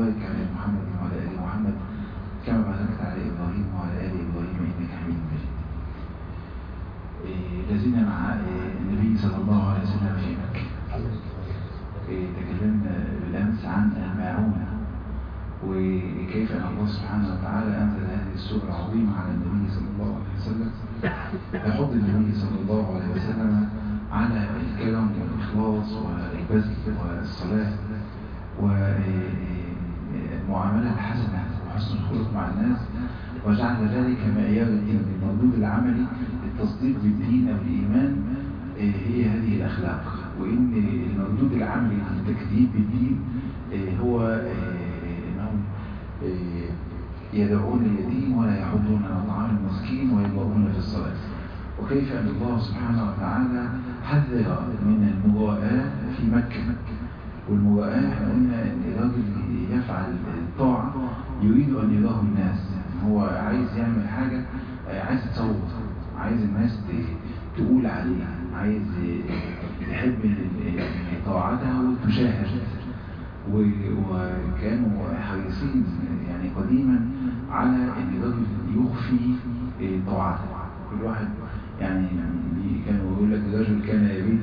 وبارك على محمد وعلى آل محمد كما باركت على إبراهيم وعلى آل إبراهيم إنك حميد مجيد إيه، لازلنا مع إيه، النبي صلى الله عليه وسلم في مكة إيه، تكلمنا بالأمس عن الماعون وكيف أن الله سبحانه وتعالى أنزل هذه السورة العظيمة على النبي صلى الله عليه وسلم يحض النبي صلى الله عليه وسلم على الكرم والإخلاص والبذل والصلاة والمعاملة الحسنة وحسن الخلق مع الناس وجعل ذلك معيار الدين المردود العملي للتصديق بالدين أو الإيمان هي هذه الأخلاق وإن المردود العملي للتكذيب بالدين هو أنهم يدعون اليتيم ولا يحضون على طعام المسكين ويضربون في الصلاة وكيف أن الله سبحانه وتعالى حذر من المضاءة في مكة والمضاءة احنا قلنا ان الراجل يفعل الطاعة يريد ان يراه الناس هو عايز يعمل حاجة عايز تصور عايز الناس تقول عليه عايز يحب طاعته تشاهد وكانوا حريصين يعني قديما على ان الرجل يخفي طاعته كل واحد يعني كانوا يقول لك الرجل كان يبيت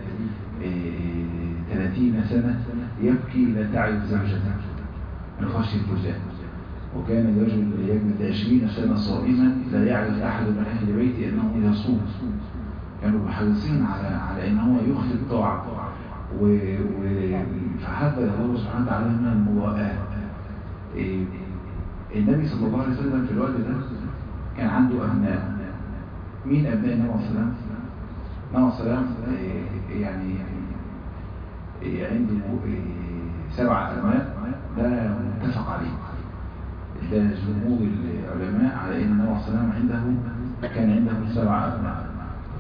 30 سنة يبكي لا تعرف زوجته من خشية الله وكان الرجل يجلد 20 سنة صائما لا يعرف أحد من أهل بيته أنه يصوم كانوا حريصين على على ان هو يخفي الطاعة و... و... فحتى الله سبحانه وتعالى من المضاءة إيه... النبي صلى الله عليه وسلم في الوقت ده كان عنده أبناء مين أبناء النبي صلى الله عليه وسلم؟ النبي صلى الله عليه وسلم إيه... يعني إيه... عنده سبع أبناء ده متفق عليه ده جمهور العلماء على ان النبي صلى الله عليه وسلم عنده كان عنده سبع أبناء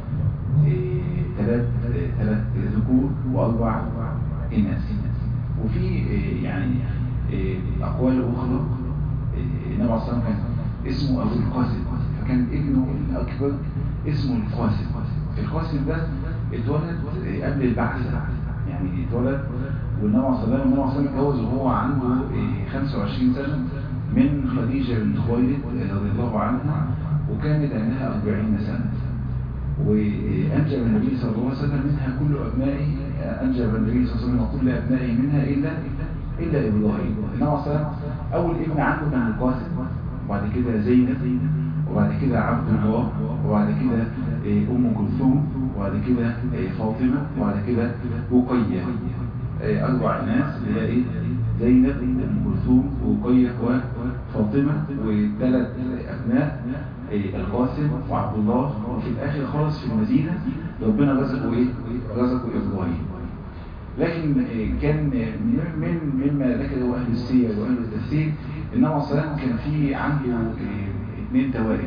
ثلاث ثلاث ذكور واربع اناث وفي يعني اقوال اخرى النبي عليه الصلاه كان اسمه ابو القاسم فكان ابنه الاكبر اسمه القاسم القاسم ده اتولد قبل البعثه يعني اتولد والنبي عليه الصلاه والسلام النبي عليه اتجوز وهو عنده 25 سنه من خديجه بنت خويلد رضي الله عنها وكانت عندها 40 سنه وأنجب النبي صلى الله عليه وسلم منها كل أبنائه أنجب النبي صلى الله عليه وسلم كل أبنائه منها إلا إلا إبراهيم النبي صلى الله عليه وسلم أول ابن عنده كان القاسم وبعد كده زينب وبعد كده عبد الله وبعد كده أم كلثوم وبعد كده فاطمة وبعد كده رقية أربع ناس اللي هي إيه زينب أم كلثوم ورقية وفاطمة وثلاث أبناء القاسم وعبد الله وفي الاخر خالص في المدينة ربنا رزقه ايه رزقه ابراهيم لكن كان من مما ذكره اهل السير واهل التفسير انما صلى كان في عنده اثنين توارد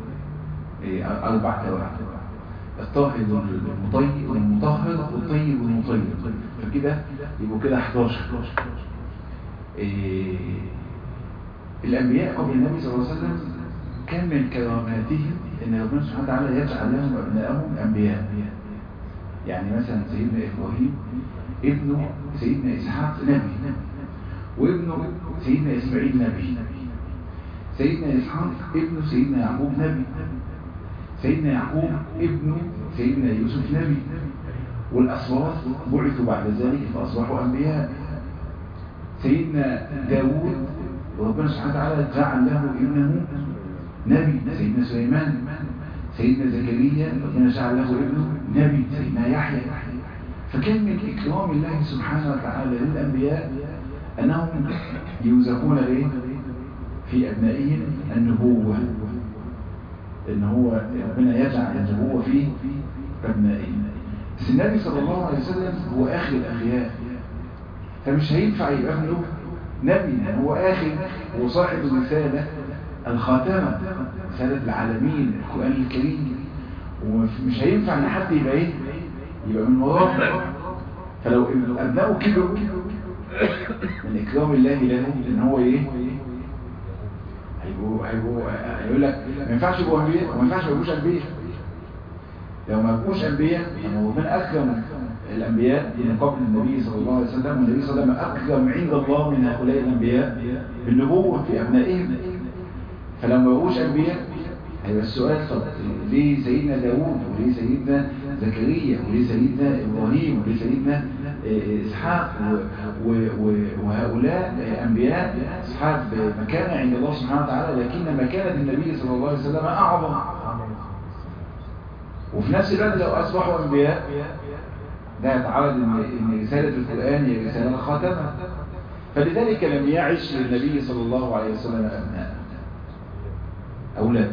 اربع توارد الطاهر والمطيب والمطهر والطيب والمطيب فكده يبقوا كده 11 الانبياء قبل النبي صلى الله عليه وسلم كان من كراماتهم ان ربنا سبحانه وتعالى يجعل لهم ابنائهم انبياء يعني مثلا سيدنا ابراهيم ابنه سيدنا اسحاق نبي وابنه سيدنا اسماعيل نبي سيدنا اسحاق ابنه سيدنا يعقوب نبي سيدنا يعقوب ابنه سيدنا يوسف نبي والاسواط بعثوا بعد ذلك فاصبحوا انبياء سيدنا داوود وربنا سبحانه وتعالى جعل له ابنه نبي سيدنا سليمان سيدنا زكريا ربنا جعل له ابنه نبي سيدنا يحيى فكان من إكرام الله سبحانه وتعالى للأنبياء أنهم يوزقون ليه في أبنائهم النبوة إن هو ربنا يجعل النبوة في أبنائهم بس النبي صلى الله عليه وسلم هو آخر الأخيار فمش هينفع يبقى ابنه نبي هو آخر وصاحب الرسالة الخاتمة رسالة العالمين القرآن الكريم ومش هينفع ان حد يبقى ايه يبقى من وراه فلو ابنائه كبروا من اكرام الله له ان هو ايه هيبقوا هيبقوا هيقول لك ما ينفعش يبقوا انبياء وما ينفعش ما يبقوش انبياء لو ما يبقوش انبياء لما ربنا اكرم الأنبياء من قبل النبي صلى الله عليه وسلم والنبي صلى الله عليه وسلم أكرم عند الله من هؤلاء الأنبياء بالنبوة في أبنائهم فلما بقوش أنبياء هيبقى السؤال طب ليه سيدنا داوود وليه سيدنا زكريا وليه سيدنا إبراهيم وليه سيدنا إسحاق وهؤلاء أنبياء أصحاب مكانة عند الله سبحانه وتعالى لكن مكانة النبي صلى الله عليه وسلم أعظم وفي نفس الوقت لو أصبحوا أنبياء ده يتعرض إن, إن رسالة القرآن هي رسالة خاتمة فلذلك لم يعش للنبي صلى الله عليه وسلم أبناء أولاد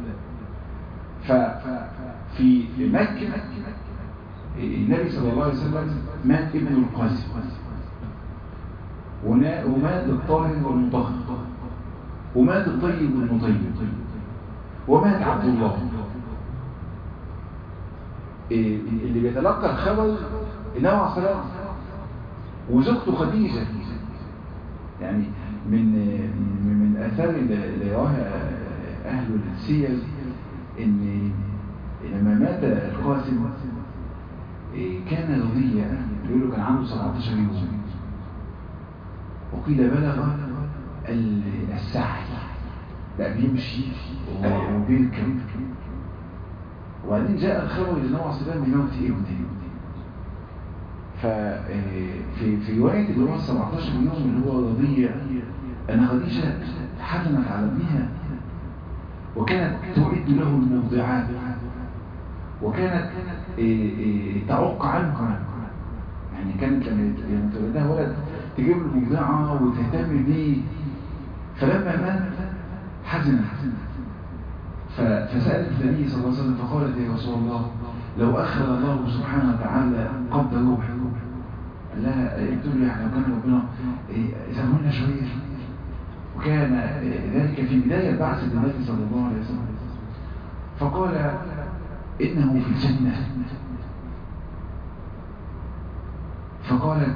ففي مكة النبي صلى الله عليه وسلم مات ابن القاسم ومات الطاهر والمطهر ومات الطيب والمطيب ومات عبد الله اللي بيتلقى الخبر النبي عليه الصلاه وزوجته خديجه يعني من من من اثار اللي يراها اهل السير ان لما مات القاسم كان رضيا يقولوا كان عنده 17 يوم وقيل بلغ السعي بقى بيمشي وبيركب وبعدين جاء الخبر للنبي عليه الصلاه والسلام بموت ابنه ففي في روايه اللي هو 17 يوم اللي هو رضيع ان خديجه حزنت على ابنها وكانت تعد له الموضعات وكانت تعق عنه يعني كانت لما تولدها ولد تجيب له الموضعه وتهتم بيه فلما مات حزنت فسألت النبي صلى الله عليه وسلم فقالت يا رسول الله لو أخر الله سبحانه وتعالى قبض روح لا قلت له يعني لو كان ربنا يسامحنا شوية وكان ذلك في بداية بعثة النبي صلى الله عليه وسلم فقال إنه في الجنة فقالت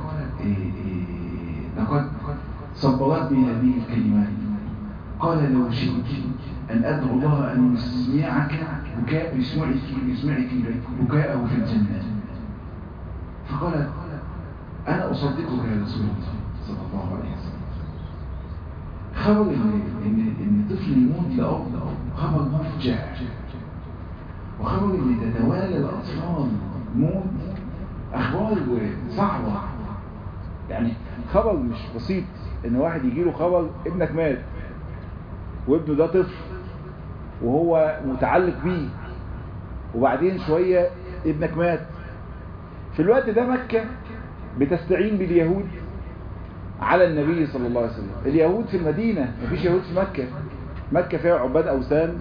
لقد صبرتني هذه الكلمات قال لو شئت أن أدعو الله أن يسمعك بكاء يسمعك يسمعك بكاءه في الجنة فقالت أنا أصدقك يا رسول الله صلى الله عليه وسلم خبر إن إن إن طفل يموت لأب خبر مفجع وخبر إن تتوالى الأطفال موت أخبار صعبة يعني خبر مش بسيط إن واحد يجيله خبر ابنك مات وابنه ده طفل وهو متعلق بيه وبعدين شوية ابنك مات في الوقت ده مكة بتستعين باليهود على النبي صلى الله عليه وسلم اليهود في المدينة مفيش يهود في مكة مكة فيها عباد أوثان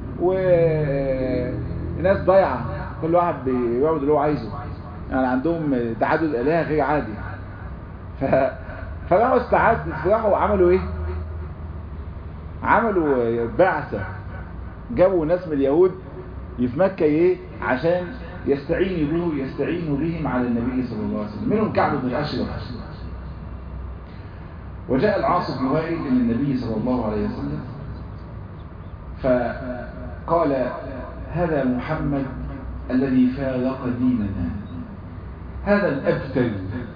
وناس ضايعة كل واحد بيعبد اللي هو عايزه يعني عندهم تعدد الآلهة غير عادي ف... فراحوا استعاد راحوا وعملوا ايه عملوا بعثة جابوا ناس من اليهود في مكة ايه عشان يستعينوا به يستعينوا بهم على النبي صلى الله عليه وسلم منهم كعب بن الأشرف وجاء العاص بن وائل إلى النبي صلى الله عليه وسلم فقال هذا محمد الذي فارق ديننا هذا الأبتل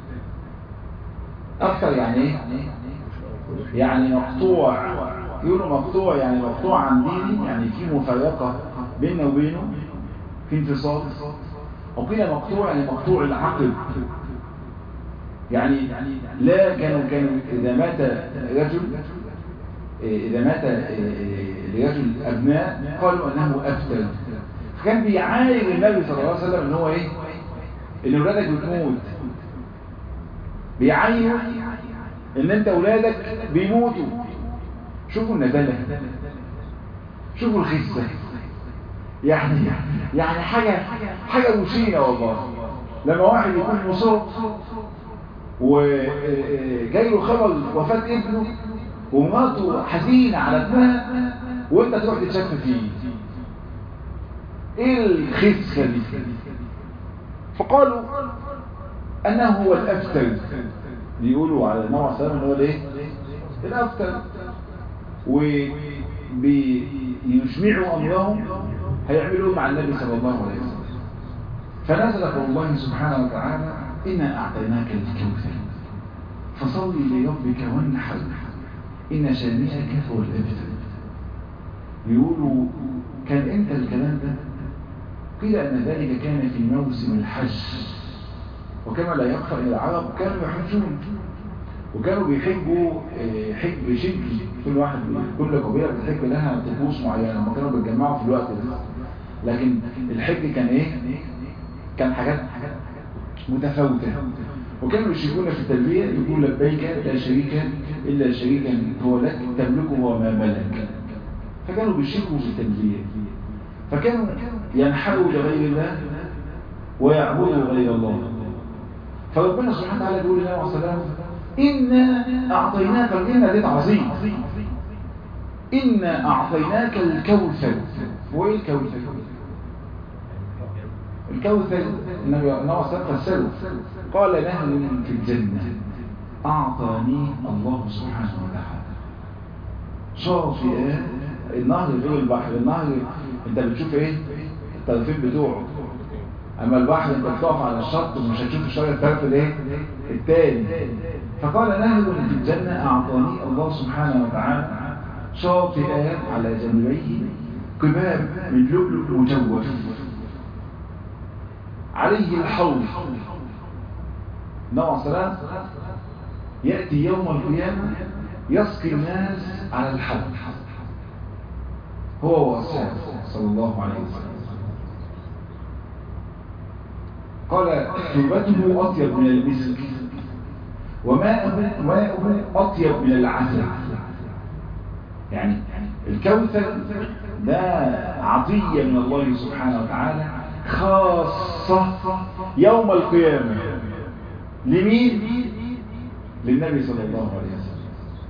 أبتل يعني ايه يعني مقطوع يقولوا مقطوع يعني مقطوع عن ديني يعني في مفارقة بيننا وبينه في انفصال وقيل مقطوع يعني مقطوع العقل يعني لا كانوا كانوا إذا مات رجل إذا مات لرجل أبناء قالوا أنه أفتل فكان بيعاير النبي صلى الله عليه وسلم ان هو ايه ان اولادك بتموت بيعاير ان انت اولادك بيموتوا شوفوا الندالة شوفوا الخسة يعني يعني حاجة حاجة مشينة والله لما واحد يكون مصاب وجاي له خبر وفاة ابنه ومراته حزينة على ابنها وانت تروح تتشف فيه ايه الخسة دي فقالوا انه هو الافتر بيقولوا على النبي عليه السلام ان هو الايه الافتر وبيسمعوا امرهم هيعملوا مع النبي صلى الله عليه وسلم فنزل قول الله سبحانه وتعالى إنا أعطيناك الكوثر فصل لربك وانحر إن شانئك هو الأبتر يقولوا كان امتى الكلام ده قيل أن ذلك كان في موسم الحج وكما لا يخفى إلى العرب كانوا يحجون وكانوا بيحجوا حج شكل كل واحد كل قبيلة بتحج لها طقوس معينة هم كانوا بيتجمعوا في الوقت ده لكن الحج كان ايه كان حاجات متفاوتة وكانوا يشركون في التلبية يقول لبيك لا شريك إلا شريكا هو لك تملكه وما ملك فكانوا بيشركوا في التلبية فكانوا ينحروا لغير الله ويعبدوا غير الله فربنا سبحانه وتعالى يقول لله عليه السلام إنا أعطيناك الإنة دي عظيم إنا أعطيناك الكوثر وإيه الكوثر؟ الكوثر النبي صلى الله عليه وسلم قال نهر في الجنة أعطاني الله سبحانه وتعالى شاطئ النهر غير البحر النهر انت بتشوف ايه الطرفين بتوعه اما البحر انت بتقف على الشط ومش هتشوف الشجر الطرف الايه التاني فقال نهر في الجنة اعطاني الله سبحانه وتعالى شاطئ على جنبيه قباب من لؤلؤ مجوف عليه الحوض نوع السلام يأتي يوم القيامة يسقي الناس على الحوض هو وأصحابه صلى الله عليه وسلم قال توبته أطيب من المسك وماءه ماءه أطيب من العسل يعني الكوثر ده عطية من الله سبحانه وتعالى خاصة يوم القيامة لمين؟ للنبي صلى الله عليه وسلم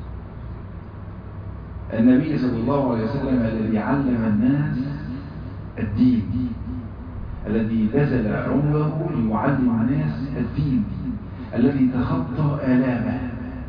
النبي صلى الله عليه وسلم الذي علم الناس الدين الذي بذل عمره ليعلم الناس الدين الذي تخطى آلامه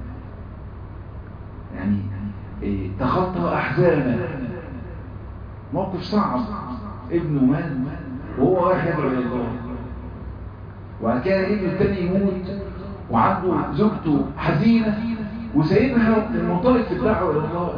يعني تخطى أحزانه موقف صعب ابنه مات وهو رايح يدعو الى الله وبعد كده ابنه التاني يموت وعنده زوجته حزينه وسايبها المنطلق في الدعوه الى الله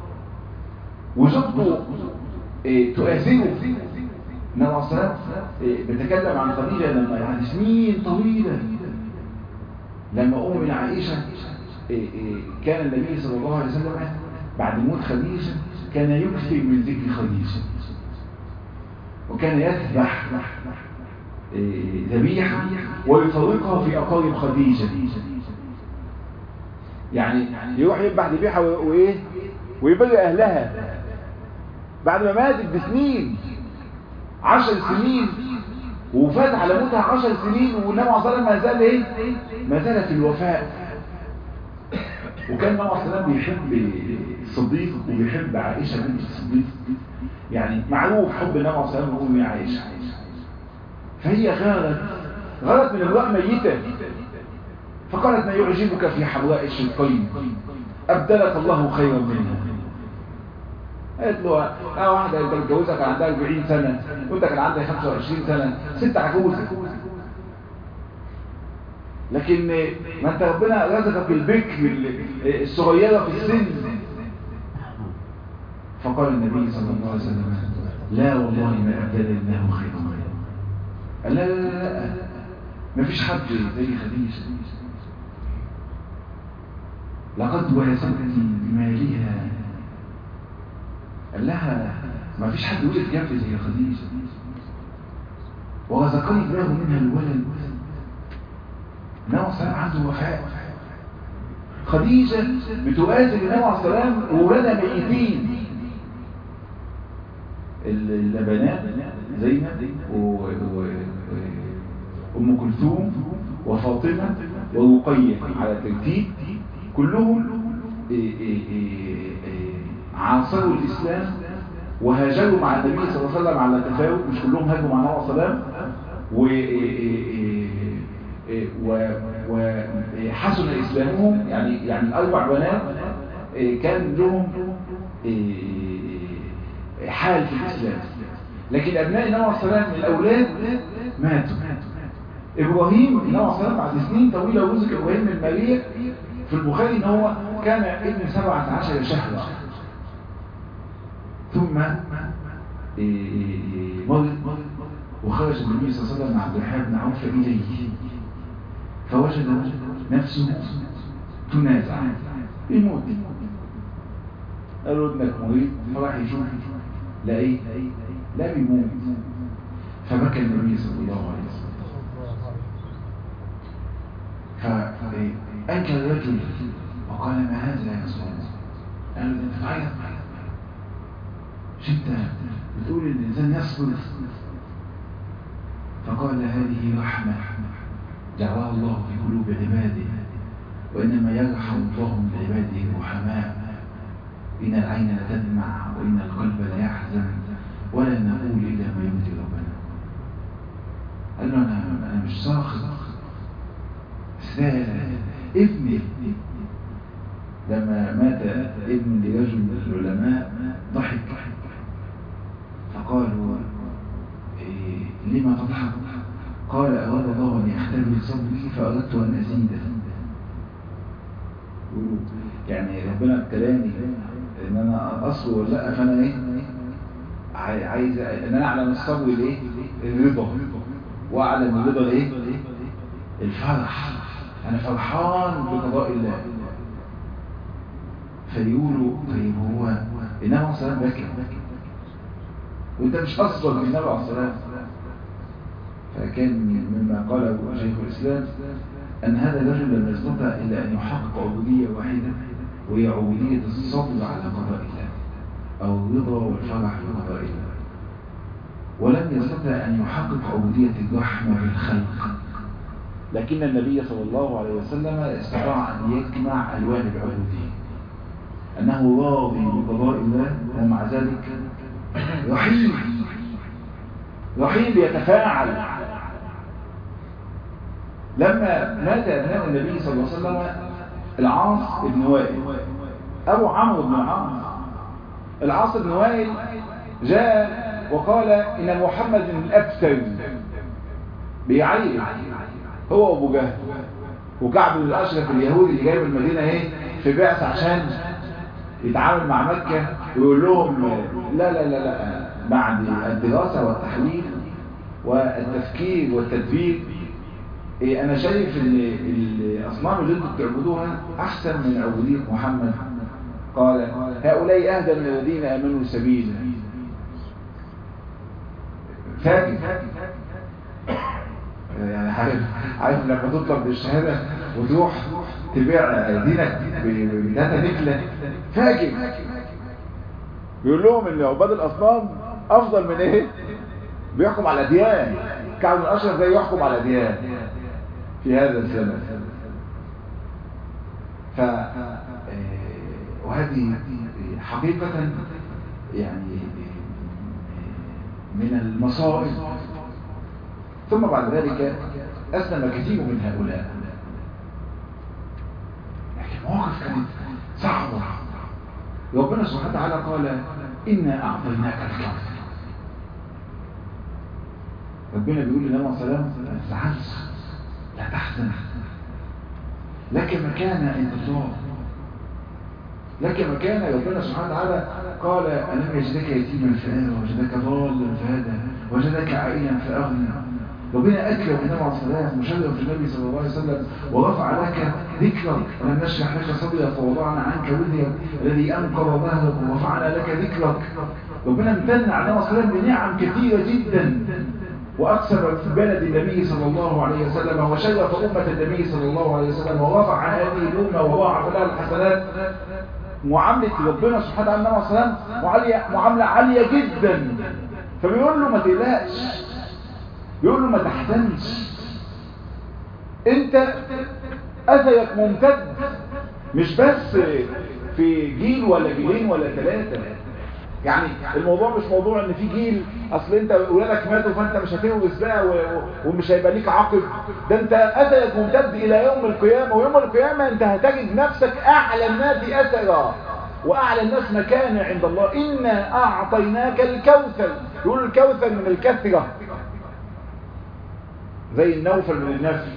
وزوجته إيه تؤثره النبي عليه الصلاه بيتكلم عن خديجه لما يعني سنين طويله لما ام من عائشه إيه إيه كان النبي صلى الله عليه وسلم بعد موت خديجه كان يكثر من ذكر خديجه وكان يذبح ذبيحة ويفرقها في أقارب خديجة يعني يروح يذبح ذبيحة وإيه ويبرئ أهلها بعد ما ماتت بسنين عشر سنين وفات على موتها عشر سنين والنبي عليه الصلاة ما زال إيه ما زال في الوفاء وكان النبي عليه الصلاة بيحب الصديق وبيحب عائشة بنت الصديق يعني معروف حب النبي عليه الصلاه والسلام لأم عائشة فهي غارت غارت من امرأة ميتة فقالت ما يعجبك في حمراء الشقين أبدلك الله خيرا منها قالت له اه واحدة انت متجوزها كان عندها 40 سنة وانت كان عندك 25 سنة ست عجوزة لكن ما انت ربنا رزقك البكر الصغيرة في السن فقال النبي صلى الله عليه وسلم لا والله ما أبدل الله خيرا منه قال لا لا لا لا ما فيش حد زي خديجة لقد ورثتني بمالها قال لها ما فيش حد ولد جنبي زي خديجة ورزقني الله منها الولد النبي صلى عنده وفاء خديجة بتؤازر النبي عليه السلام وولادها ميتين اللبنات زينب وأم كلثوم وفاطمة ورقية على ترتيب كلهم عاصروا الإسلام وهاجروا مع النبي صلى الله عليه وسلم على تفاوت مش كلهم هاجروا مع النبي صلى الله عليه وسلم وحسن إسلامهم يعني يعني الأربع بنات كان لهم حال في الإسلام لكن أبناء النبي عليه الصلاة والسلام الأولاد ماتوا ابراهيم النبي صلى الله عليه وسلم بعد سنين طويله رزق ابراهيم من ماريا في البخاري ان هو كان ابن 17 شهرا ثم مرض وخرج النبي صلى الله عليه وسلم مع عبد الرحمن بن عوف اليه فوجد نفسه تنازع بيموت قالوا ابنك مريض فراح يشوف لا ايه لا بيموت فبكى النبي صلى الله عليه وسلم فأنكر الرجل وقال ما هذا يا رسول الله قالوا ده انت تعيط مش انت بتقول ان الانسان يصبر فقال هذه رحمة دعواها الله في قلوب عباده وإنما يرحم الله من عباده الرحماء إن العين لتدمع وإن القلب ليحزن ولا نقول إلا ما يرضي ربنا قال له أنا, أنا مش ساخط ابني لما مات ابن لرجل من العلماء ضحك فقالوا إيه لما تضحك قال أراد الله أن يختبر صبري فأردت أن أزيده يعني ربنا ابتلاني ان انا اصبر ولا لا فانا ايه عايز ان انا اعلم الصبر الايه الرضا واعلم الرضا الايه الفرح انا فرحان بقضاء الله فيقولوا طيب هو النبي عليه الصلاه بكى وانت مش اصبر من النبي عليه الصلاه فكان مما قاله شيخ الاسلام أن هذا الرجل لم يستطع إلا أن يحقق عبودية واحدة وهي عبودية الصبر على قضاء الله أو الرضا والفرح بقضاء الله ولم يستطع أن يحقق عبودية الرحمة بالخلق لكن النبي صلى الله عليه وسلم استطاع أن يجمع ألوان العبودية أنه راضي بقضاء الله ومع ذلك رحيم رحيم يتفاعل لما مات ابناء النبي صلى الله عليه وسلم العاص بن وائل ابو عمرو بن العاص العاص بن وائل جاء وقال ان محمد الابتر بيعيب هو ابو جهل وكعب بن الاشرف اليهودي اللي جاي من المدينه ايه في بعث عشان يتعامل مع مكه ويقول لهم لا لا لا لا بعد الدراسه والتحليل والتفكير والتدبير إيه انا شايف ان الاصنام اللي انتم بتعبدوها احسن من عبودية محمد قال هؤلاء اهدى من الذين امنوا سبيلا فاكر يعني عارف عارف لما تطلب بالشهاده وتروح تبيع دينك بداتا نكله فاكر بيقول لهم ان عباد الاصنام افضل من ايه بيحكم على ديان كعب الاشرف زي يحكم على ديان في هذا الزمن ف وهذه حقيقة يعني من المصائب ثم بعد ذلك أسلم كثير من هؤلاء لكن مواقف كانت صعبة ربنا سبحانه وتعالى قال إنا أعطيناك الكوثر ربنا بيقول لنا صلى الله عليه وسلم ما تزعلش لا تحزن لك مكان عند الله لك مكان ربنا سبحانه وتعالى قال ألم يجدك يتيما فآوى وجدك ضالا فهدى وجدك عائلا فأغنى ربنا أكرم النبي عليه الصلاة مشرف النبي صلى الله عليه وسلم ورفع لك ذكرك ولم نشرح لك صدرك فوضعنا عنك وذرك الذي أنقض ظهرك ورفعنا لك ذكرك ربنا امتن على النبي صلى الله عليه وسلم بنعم كثيرة جدا وأقسم في بلد النبي صلى الله عليه وسلم وشرف أمة النبي صلى الله عليه وسلم ورفع هذه الأمة وضاعف لها الحسنات معاملة ربنا سبحانه وتعالى النبي صلى الله عليه وسلم معاملة عالية جدا فبيقول له ما تقلقش بيقول له ما تحزنش انت اثرك ممتد مش بس في جيل ولا جيلين ولا ثلاثة يعني الموضوع مش موضوع ان في جيل اصل انت ولادك ماتوا فانت مش هتورث بقى ومش هيبقى ليك عقب ده انت اثرك ممتد الى يوم القيامة ويوم القيامة انت هتجد نفسك اعلى الناس اثرا واعلى الناس مكانا عند الله انا اعطيناك الكوثر يقول الكوثر من الكثرة زي النوفل من النفل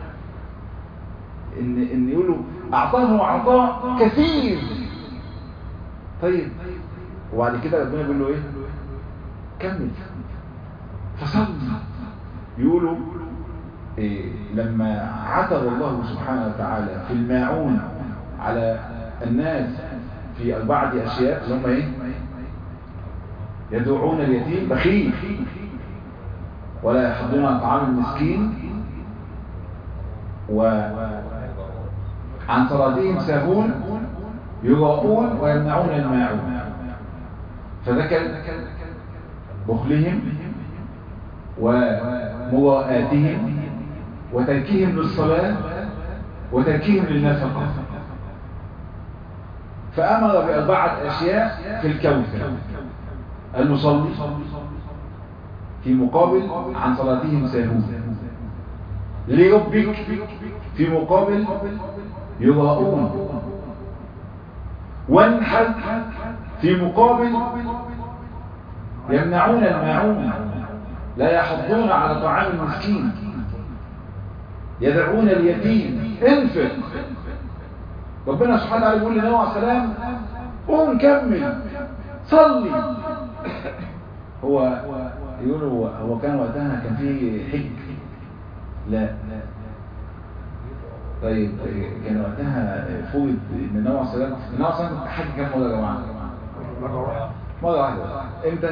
ان ان يقولوا اعطاه عطاء كثير طيب وبعد كده ربنا بيقول له ايه كمل فصل يقولوا إيه لما عتب الله سبحانه وتعالى في الماعون على الناس في أربعة أشياء اللي هم إيه يدعون اليتيم بخيل ولا يحضون عن طعام المسكين وعن صلاتهم ساهون يراؤون ويمنعون الماعون فذكر بخلهم ومراءاتهم وتركهم للصلاة وتركهم للنفقة فأمر بأربعة أشياء في الكوثر المصلي في مقابل عن صلاتهم ساهون لربك في مقابل يراؤون وانحل في مقابل يمنعون الماعون لا يحضون على طعام المسكين يدعون اليتيم انفق ربنا سبحانه وتعالى يقول لنوع سلام قوم كمل صلي هو يقول هو, هو كان وقتها كان في حج لا طيب كان وقتها فرض ان نوع سلام نوع سلام حج كام مره يا جماعه مره واحده امتى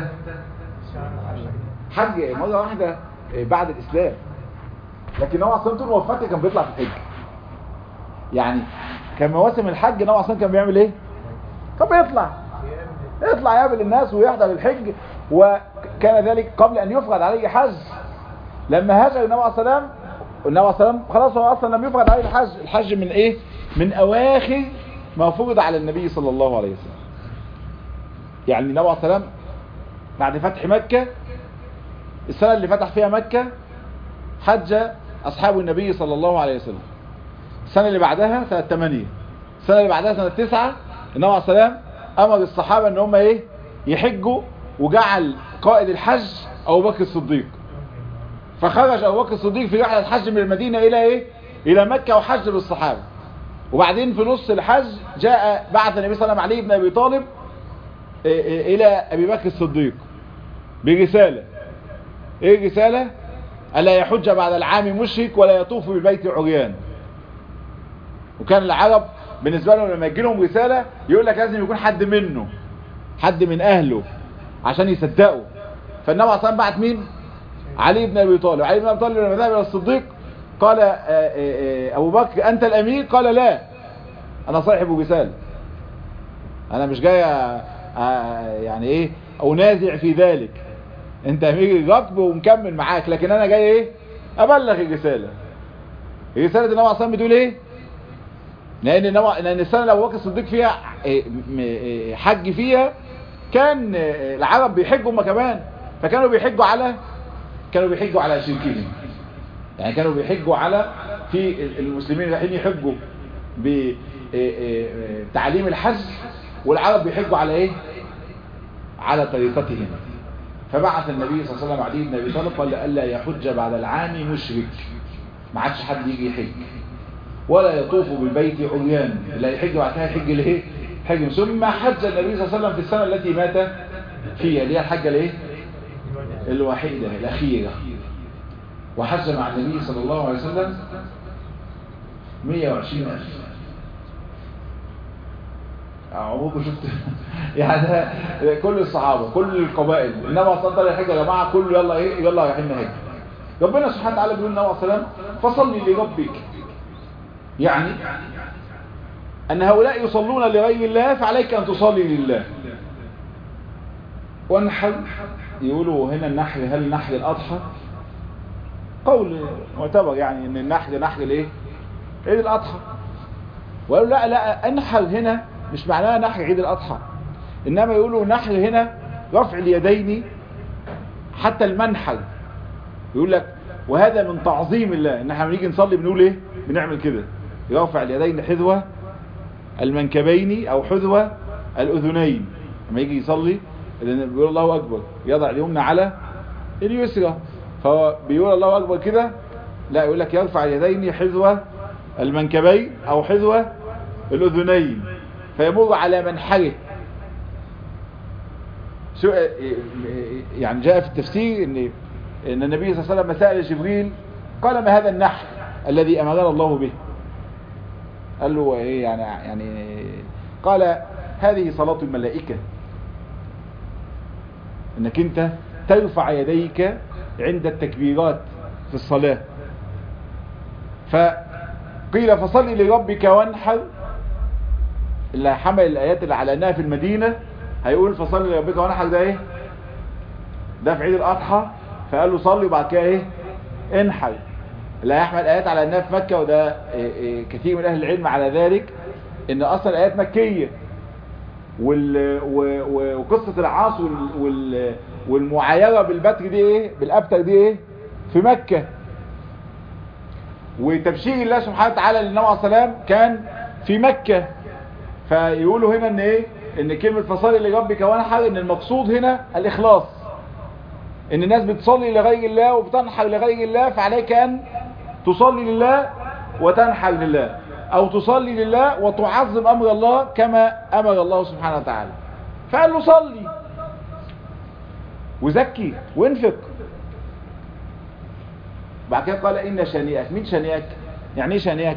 حج مرة واحدة بعد الإسلام لكن نوع عصام طول وفاته كان بيطلع في الحج يعني كان مواسم الحج نوع عصام كان بيعمل ايه كان بيطلع يطلع يقابل الناس ويحضر الحج وكان ذلك قبل ان يفرض عليه حج لما هاجر النبي عليه السلام النبي عليه السلام خلاص هو اصلا لم يفرض عليه الحج الحج من ايه من اواخر ما فرض على النبي صلى الله عليه وسلم يعني النبي عليه السلام بعد فتح مكة السنة اللي فتح فيها مكة حج أصحاب النبي صلى الله عليه وسلم السنة اللي بعدها سنة 8 السنة اللي بعدها سنة 9 النبي عليه السلام أمر الصحابة ان هم ايه يحجوا وجعل قائد الحج أبو بكر الصديق فخرج أبو بكر الصديق في رحلة الحج من المدينة إلى ايه إلى مكة وحج بالصحابة وبعدين في نص الحج جاء بعث النبي صلى الله عليه وسلم علي بن أبي طالب إلى أبي بكر الصديق برسالة ايه الرسالة ألا يحج بعد العام مشرك ولا يطوف بالبيت عريان وكان العرب بالنسبة لهم لما يجي لهم رسالة يقول لك لازم يكون حد منه حد من أهله عشان يصدقوا فالنبي عليه الصلاة بعت مين علي بن أبي طالب علي بن أبي طالب لما ذهب إلى الصديق قال آآ آآ أبو بكر أنت الأمير قال لا أنا صاحب رسالة أنا مش جاي يعني إيه أنازع في ذلك انت امير الركب ومكمل معاك لكن انا جاي ايه ابلغ الرساله رساله النبي عليه الصلاه بتقول ايه لان النبي لان السنه اللي ابو بكر الصديق فيها حج فيها كان العرب بيحجوا هم كمان فكانوا بيحجوا على كانوا بيحجوا على شركهم يعني كانوا بيحجوا على في المسلمين رايحين يحجوا بتعليم الحج والعرب بيحجوا على ايه على طريقتهم فبعث النبي صلى الله عليه وسلم علي بن ابي طالب قال الا يحج بعد العام مشرك ما عادش حد يجي يحج ولا يطوف بالبيت عريان لا يحج بعدها يحج ليه حج ثم حج النبي صلى الله عليه وسلم في السنه التي مات فيها اللي هي الحجه الايه الوحيده الاخيره وحج مع النبي صلى الله عليه وسلم 120 ألف عموما شفت يعني ده كل الصحابة كل القبائل انما صلى الحج يا جماعة كله يلا ايه يلا رايحين نحج ربنا سبحانه وتعالى بيقول النبي صلى الله عليه وسلم فصلي لربك يعني ان هؤلاء يصلون لغير الله فعليك ان تصلي لله وانحل يقولوا هنا النحل هل نحل الاضحى قول معتبر يعني ان النحل نحل الايه عيد الاضحى وقالوا لا لا انحل هنا مش معناها نحل عيد الاضحى انما يقولوا نحل هنا رفع اليدين حتى المنحل يقول لك وهذا من تعظيم الله ان احنا بنيجي نصلي بنقول ايه بنعمل كده يرفع اليدين حذو المنكبين او حذو الاذنين لما يجي يصلي بيقول الله اكبر يضع اليمنى على اليسرى فهو بيقول الله اكبر كده لا يقول لك يرفع اليدين حذو المنكبين او حذو الاذنين فيمر على منحره يعني جاء في التفسير ان ان النبي صلى الله عليه وسلم سأل جبريل قال ما هذا النحر الذي امرنا الله به قال له ايه يعني يعني قال هذه صلاة الملائكة انك انت ترفع يديك عند التكبيرات في الصلاة فقيل فصل لربك وانحر اللي حمل الايات اللي على انها في المدينة هيقول فصل لربك وانحر ده ايه ده في عيد الاضحى فقال له صلي وبعد كده ايه انحر اللي هيحمل ايات على انها في مكة وده إيه إيه كثير من اهل العلم على ذلك ان اصلا ايات مكية وال وقصة العاص وال وال والمعايرة بالبتر دي ايه بالابتر دي ايه في مكة وتبشير الله سبحانه وتعالى للنبي عليه السلام كان في مكة فيقولوا هنا ان ايه ان كلمة فصلي لربك وانحر ان المقصود هنا الاخلاص ان الناس بتصلي لغير الله وبتنحر لغير الله فعليك ان تصلي لله وتنحر لله او تصلي لله وتعظم امر الله كما امر الله سبحانه وتعالى فقال له صلي وزكي وانفق بعد كده قال ان شانئك مين شانئك يعني ايه شانئك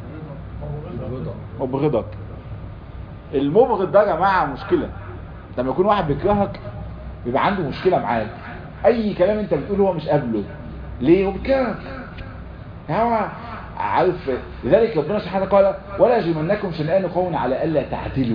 مبغضك المبغض ده يا جماعه مشكله لما يكون واحد بيكرهك بيبقى عنده مشكله معاك اي كلام انت بتقوله هو مش قابله ليه هو بيكرهك هو عارف لذلك ربنا سبحانه قال ولا يجرمنكم شنآن قوم على الا تعدلوا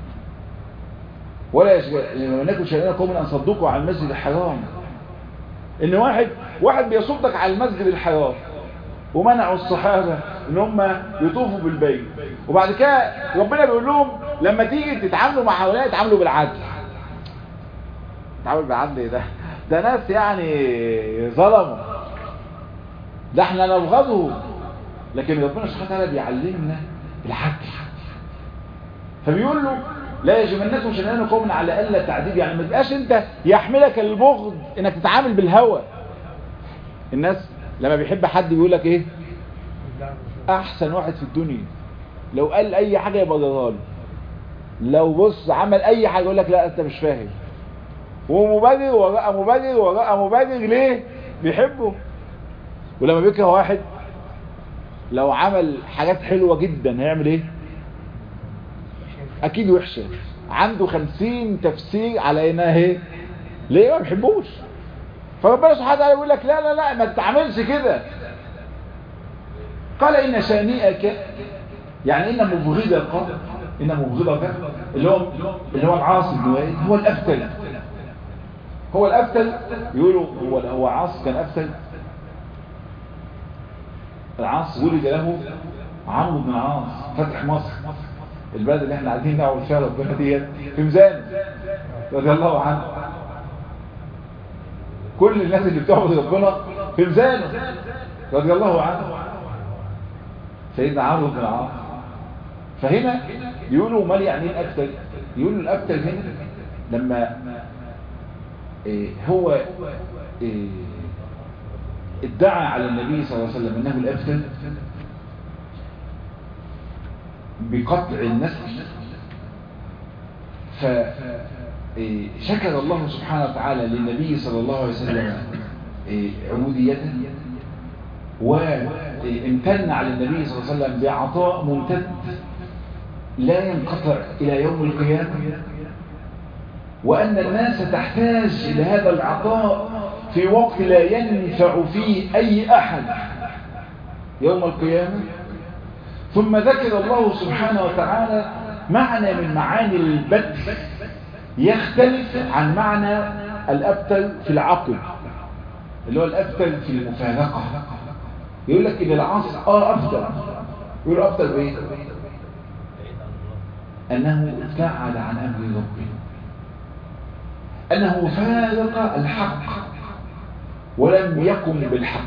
ولا يجرمنكم شنآن قوم ان صدوكوا على المسجد الحرام ان واحد واحد بيصدك على المسجد الحرام ومنعوا الصحابة ان هم يطوفوا بالبيت وبعد كده ربنا بيقول لهم لما تيجي تتعاملوا مع هؤلاء تتعاملوا بالعدل تتعامل بالعدل ده ده ناس يعني ظلموا ده احنا نبغضهم لكن ربنا سبحانه وتعالى بيعلمنا العدل فبيقول له لا يجمنكم شنان قوم على الا تعديل يعني ما تبقاش انت يحملك البغض انك تتعامل بالهوى الناس لما بيحب حد بيقول لك ايه احسن واحد في الدنيا لو قال اي حاجه يبقى له لو بص عمل اي حاجه يقول لك لا انت مش فاهم ومبرر وراء مبرر وراء مبرر ليه بيحبه ولما بيكره واحد لو عمل حاجات حلوة جدا هيعمل ايه اكيد وحشة عنده خمسين تفسير على انها ايه ليه ما بيحبوش فربنا سبحانه وتعالى يقول لك لا لا لا ما تتعاملش كده قال ان شانئك يعني ان مبغضك ان مبغضك اللي هو اللي هو العاصي هو الابتل هو الابتل يقولوا هو هو عاص كان ابتل العاص ولد له عمرو بن العاص فتح مصر البلد اللي احنا قاعدين نعبد فيها ربنا ديت في ميزان رضي الله عنه كل الناس اللي بتعبد ربنا في ميزانه رضي الله عنه سيدنا عمرو بن العاص فهنا يقولوا امال يعني ايه الابتل يقولوا الابتل هنا لما إيه هو إيه ادعى على النبي صلى الله عليه وسلم انه الابتل بقطع النسل فشكر الله سبحانه وتعالى للنبي صلى الله عليه وسلم عبوديته وامتن على النبي صلى الله عليه وسلم بعطاء ممتد لا ينقطع إلى يوم القيامة وأن الناس تحتاج إلى هذا العطاء في وقت لا ينفع فيه أي أحد يوم القيامة ثم ذكر الله سبحانه وتعالى معنى من معاني البدء يختلف عن معنى الأبتل في العقل اللي هو الأبتل في المفارقة يقول لك إن العصر آه أبتل يقول أبتل بإيه أنه ابتعد عن أمر ربه أنه فارق الحق ولم يقم بالحق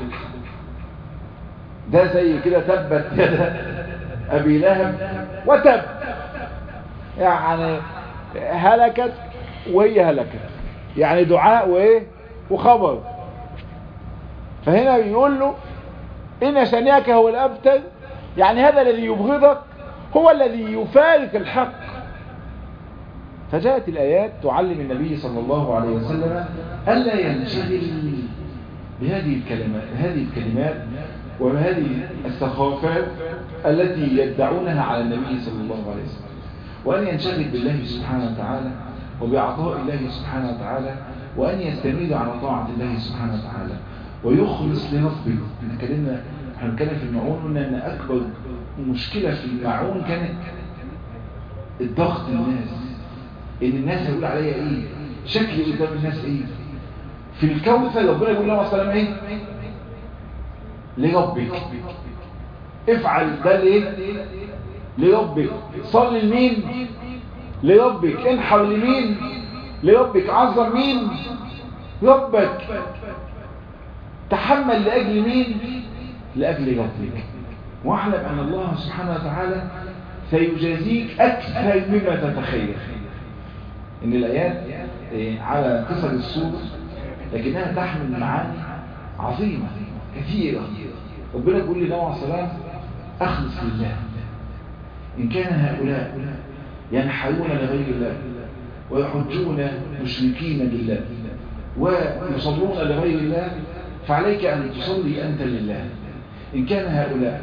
ده زي كده تبت يد أبي لهب وتب يعني هلكت وهي هلكت يعني دعاء وإيه وخبر فهنا بيقول له إن شانئك هو الأبتر يعني هذا الذي يبغضك هو الذي يفارق الحق فجاءت الآيات تعلم النبي صلى الله عليه وسلم ألا ينشغل بهذه الكلمات هذه الكلمات وبهذه السخافات التي يدعونها على النبي صلى الله عليه وسلم وأن ينشغل بالله سبحانه وتعالى وبعطاء الله سبحانه وتعالى وأن يستميل على طاعة الله سبحانه وتعالى ويخلص لربه احنا اتكلمنا احنا بنتكلم في المعون قلنا ان اكبر مشكلة في المعون كانت الضغط الناس ان الناس هيقول عليا ايه شكلي قدام الناس ايه في الكوثر ربنا يقول لهم السلام ايه لربك افعل ده ليه لربك صل لمين لربك انحر لمين لربك عظم مين ربك تحمل لأجل مين لأجل ربك واعلم أن الله سبحانه وتعالى سيجازيك أكثر مما تتخيل إن الآيات على قصر السورة لكنها تحمل معاني عظيمة كثيرة ربنا يقول لنا عليه السلام أخلص لله إن كان هؤلاء ينحرون لغير الله ويحجون مشركين بالله ويصلون لغير الله فعليك أن تصلي أنت لله إن كان هؤلاء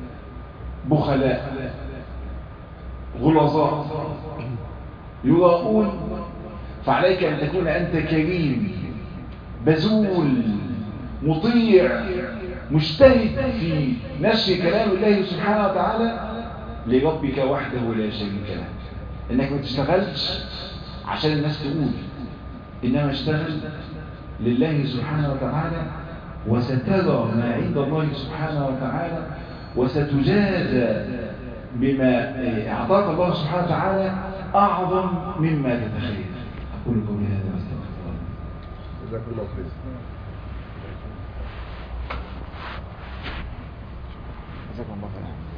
بخلاء غلظاء يراؤون فعليك أن تكون أنت كريم بذول مطيع مجتهد في نشر كلام الله سبحانه وتعالى لربك وحده لا شريك له انك ما تشتغلش عشان الناس تقول انما اشتغل لله سبحانه وتعالى وسترى ما عند الله سبحانه وتعالى وستجازى بما اعطاك الله سبحانه وتعالى اعظم مما تتخيل اقول قولي هذا واستغفر الله جزاكم الله خير جزاكم الله خير